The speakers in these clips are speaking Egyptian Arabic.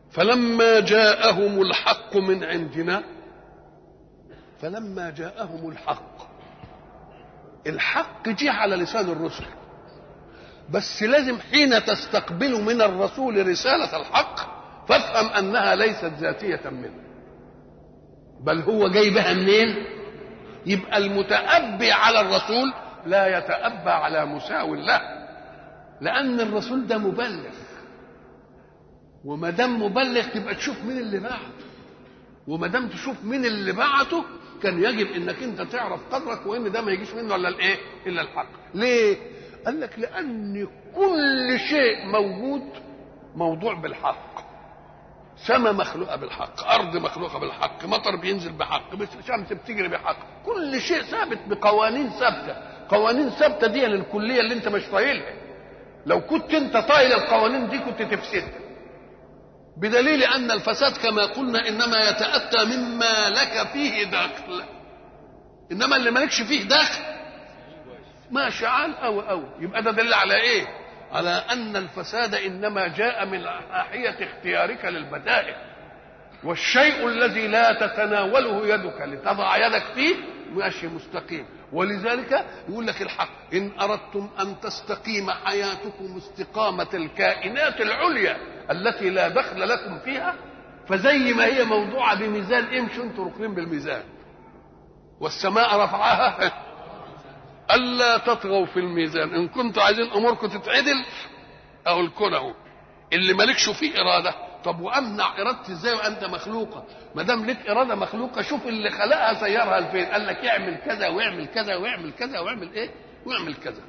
فلما جاءهم الحق من عندنا فلما جاءهم الحق الحق جه على لسان الرسل بس لازم حين تستقبل من الرسول رسالة الحق فافهم أنها ليست ذاتية منه بل هو جايبها منين يبقى المتأبي على الرسول لا يتأبى على مساو له لأن الرسول ده مبلغ وما دام مبلغ تبقى تشوف مين اللي بعته وما دام تشوف مين اللي بعته كان يجب انك انت تعرف قدرك وان ده ما يجيش منه الا الايه؟ الا الحق. ليه؟ قال لك لان كل شيء موجود موضوع بالحق. سماء مخلوقه بالحق، ارض مخلوقه بالحق، مطر بينزل بحق، شمس بتجري بحق، كل شيء ثابت بقوانين ثابته، قوانين ثابته دي للكليه اللي انت مش طايلها. لو كنت انت طايل القوانين دي كنت تفسدها. بدليل ان الفساد كما قلنا انما يتاتى مما لك فيه دخل انما اللي مالكش فيه دخل ماشي عال او او يبقى ده دليل على ايه على ان الفساد انما جاء من ناحيه اختيارك للبدائل والشيء الذي لا تتناوله يدك لتضع يدك فيه ماشي مستقيم ولذلك يقول لك الحق ان اردتم ان تستقيم حياتكم استقامه الكائنات العليا التي لا دخل لكم فيها فزي ما هي موضوعه بميزان امشوا انتوا ركنين بالميزان والسماء رفعها الا تطغوا في الميزان ان كنتوا عايزين اموركم تتعدل او الكون اهو اللي مالكش فيه اراده طب وامنع ارادتي ازاي وانت مخلوقه ما دام لك اراده مخلوقه شوف اللي خلقها سيرها لفين قال لك اعمل كذا واعمل كذا واعمل كذا واعمل ايه واعمل كذا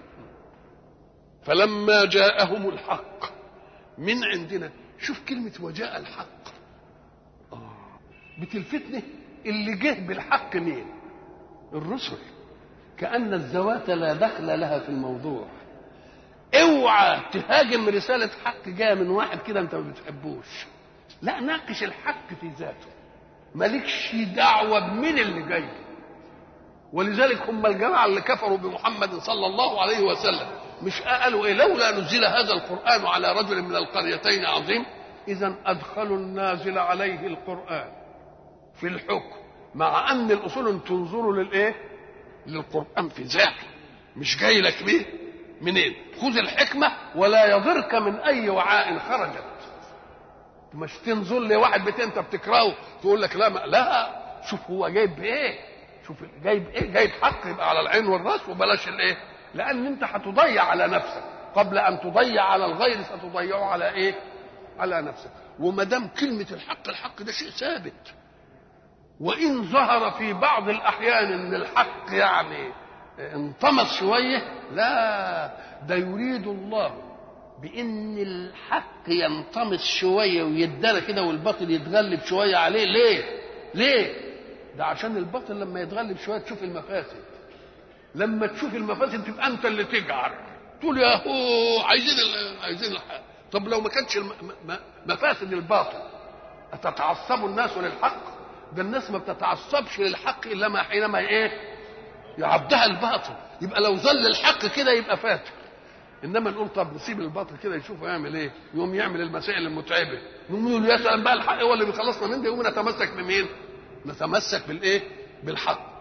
فلما جاءهم الحق من عندنا شوف كلمة وجاء الحق آه. بتلفتني اللي جه بالحق مين الرسل كأن الذوات لا دخل لها في الموضوع اوعى تهاجم رسالة حق جاية من واحد كده انت ما بتحبوش لا ناقش الحق في ذاته مالكش دعوة بمين اللي جاي ولذلك هم الجماعة اللي كفروا بمحمد صلى الله عليه وسلم مش قالوا ايه لولا نزل هذا القرآن على رجل من القريتين عظيم اذا ادخلوا النازل عليه القرآن في الحكم مع ان الاصول ان تنظروا للايه للقرآن في ذاته مش جاي لك بيه منين خذ الحكمة ولا يضرك من أي وعاء خرجت مش تنظر لواحد بيت انت بتكرهه تقول لك لا ما لا شوف هو جايب ايه شوف جايب ايه جايب حق يبقى على العين والراس وبلاش الايه لان انت هتضيع على نفسك قبل ان تضيع على الغير ستضيعه على ايه على نفسك وما دام كلمه الحق الحق ده شيء ثابت وان ظهر في بعض الاحيان ان الحق يعني انطمس شويه لا ده يريد الله بان الحق ينطمس شويه ويدنا كده والباطل يتغلب شويه عليه ليه ليه ده عشان الباطل لما يتغلب شويه تشوف المفاسد لما تشوف المفاسد تبقى انت اللي تجعر تقول يا هو عايزين عايزين الحق طب لو ما كانتش مفاسد الباطل أتتعصب الناس للحق ده الناس ما بتتعصبش للحق الا ما حينما ايه يعبدها الباطل يبقى لو ظل الحق كده يبقى فاتر انما نقول طب نسيب الباطل كده يشوف يعمل ايه يقوم يعمل المسائل المتعبه نقوم نقول يا سلام بقى الحق هو اللي بيخلصنا من ده يقوم نتمسك بمين نتمسك بالايه بالحق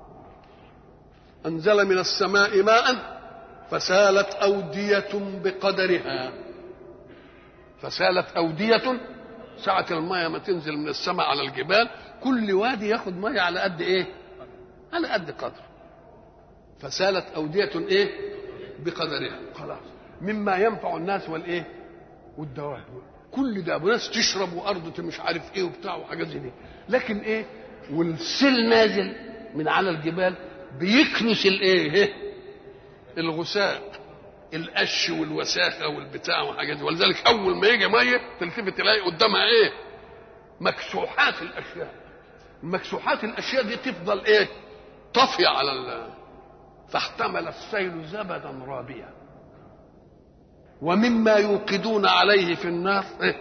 انزل من السماء ماء فسالت اوديه بقدرها فسالت اوديه ساعة المية ما تنزل من السماء على الجبال كل وادي ياخد مية على قد ايه على قد قدر فسالت أودية ايه بقدرها خلاص مما ينفع الناس والايه والدواب كل ده وناس تشرب وارض مش عارف ايه وبتاع وحاجات زي دي لكن ايه والسيل نازل من على الجبال بيكنس الايه الغثاء القش والوساخه والبتاع وحاجات دي ولذلك اول ما يجي ميه تلتفت تلاقي قدامها ايه مكسوحات الاشياء مكسوحات الاشياء دي تفضل ايه طافيه على ال... فاحتمل السيل زبدا رابيا ومما يوقدون عليه في النار إيه؟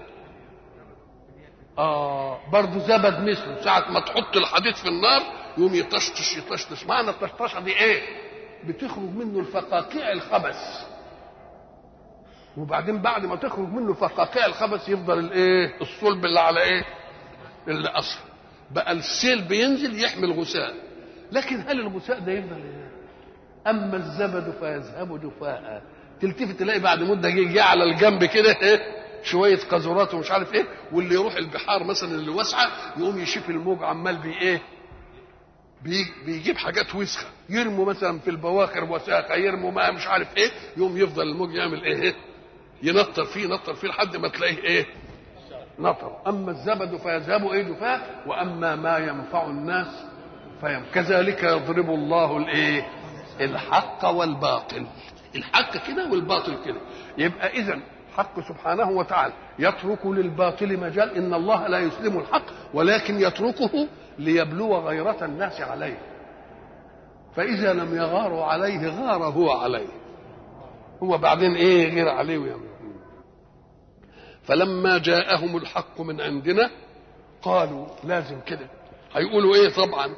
اه برضه زبد مثله ساعة ما تحط الحديد في النار يقوم يطشطش يطشطش معنى الطشطشة دي ايه؟ بتخرج منه الفقاقيع الخبث وبعدين بعد ما تخرج منه فقاقيع الخبث يفضل الايه الصلب اللي على ايه اللي اصفر بقى السيل بينزل يحمل غثاء لكن هل الغثاء ده يفضل ايه اما الزبد فيذهب جفاء تلتفت تلاقي بعد مده جه جه على الجنب كده ايه شويه قذورات ومش عارف ايه واللي يروح البحار مثلا اللي واسعه يقوم يشوف الموج عمال بي ايه بي بيجيب حاجات وسخه يرموا مثلا في البواخر وساخه يرموا ما مش عارف ايه يقوم يفضل الموج يعمل ايه ينطر فيه ينطر فيه لحد ما تلاقيه ايه نطر اما الزبد فيذهب ايه جفاء واما ما ينفع الناس فيم كذلك يضرب الله الايه الحق والباطل الحق كده والباطل كده يبقى اذا حق سبحانه وتعالى يترك للباطل مجال ان الله لا يسلم الحق ولكن يتركه ليبلو غيرة الناس عليه فإذا لم يغاروا عليه غار هو عليه هو بعدين ايه غير عليه ويعمل فلما جاءهم الحق من عندنا قالوا لازم كده هيقولوا ايه طبعا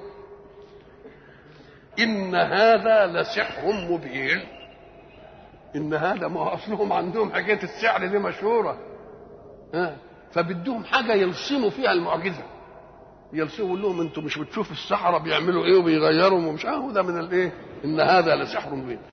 ان هذا لسحر مبين ان هذا ما هو اصلهم عندهم حكايه السحر دي مشهوره ها فبدهم حاجه يلصموا فيها المعجزه يلصموا يقول لهم انتم مش بتشوفوا السحره بيعملوا ايه وبيغيروا ومش اه ده من الايه ان هذا لسحر مبين